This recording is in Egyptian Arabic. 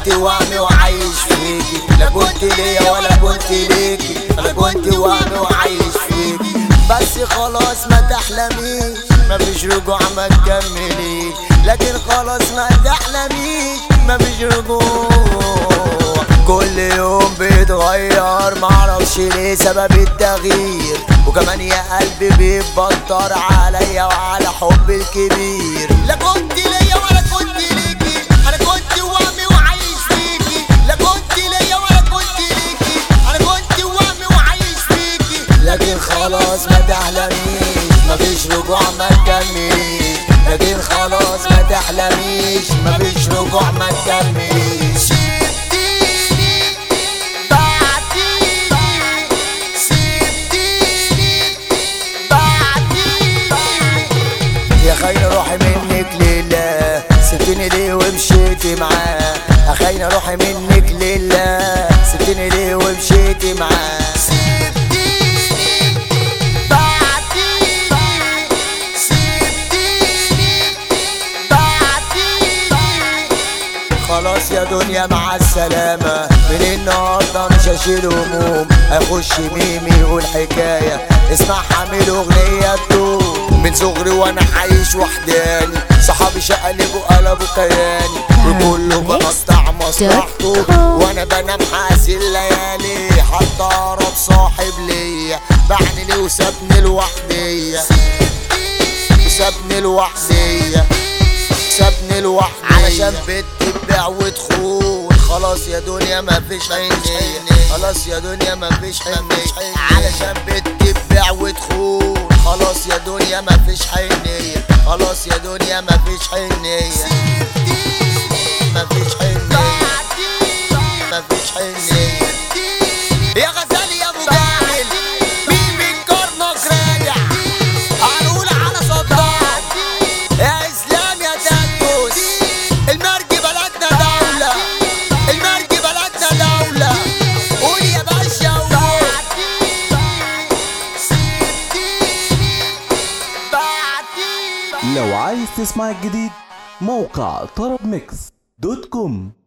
كنت وهمي وعايش فيكي لا كنت ليا ولا كنت ليكي انا كنت وهمي وعايش فيكي بس خلاص ما تحلميش مفيش رجوع ما تكمليش لكن خلاص ما تحلميش مفيش رجوع كل يوم بيتغير معرفش ليه سبب التغيير وكمان يا قلبي بيتبطر عليا وعلى حب الكبير لا كنت ليا ولا كنت ليكي انا كنت وهمي وعايش فيكي لا كنت ليا ولا كنت ليكي انا كنت وهمي وعايش فيكي لكن خلاص ما تحلميش مفيش رجوع ما تكمليش لكن خلاص ما تحلميش مفيش رجوع ما تكمليش سبتيني بعديني سبتيني بعديني يا خاينة روحي منك لله سبتني ليه ومشيتي معاه يا خاينة روحي منك لله سبتني ليه ومشيتي معاه سبتيني بعديني سبتيني بعديني خلاص يا دنيا مع السلامة من النهاردة مش هشيل هموم هيخش ميمي يقول حكاية اسمع حامل اغنية تدوم من صغري وانا عايش وحداني صحابي شقلبوا قلبوا كياني وكله بقطع مصلحته وانا بنام حاسي الليالي حتى اقرب صاحب ليا باعني ليه وسابني لوحدي وسابني لوحدي سابني لوحدي علشان بنت تبيع وتخون خلاص يا دنيا مفيش حنية خلاص يا دنيا مفيش حنية علشان بنت تبيع وتخون خلاص يا دنيا مفيش حنية خلاص يا دنيا مفيش حنية مفيش حنية مفيش حنية يا غزال يا ابو جاهل مين من كرنك راجع هنقول على صداع يا اسلام يا تنكس المرج بلدنا دولة المرج بلدنا دولة قول يا باشا وقول لو عايز تسمع الجديد موقع طرب ميكس دوت كوم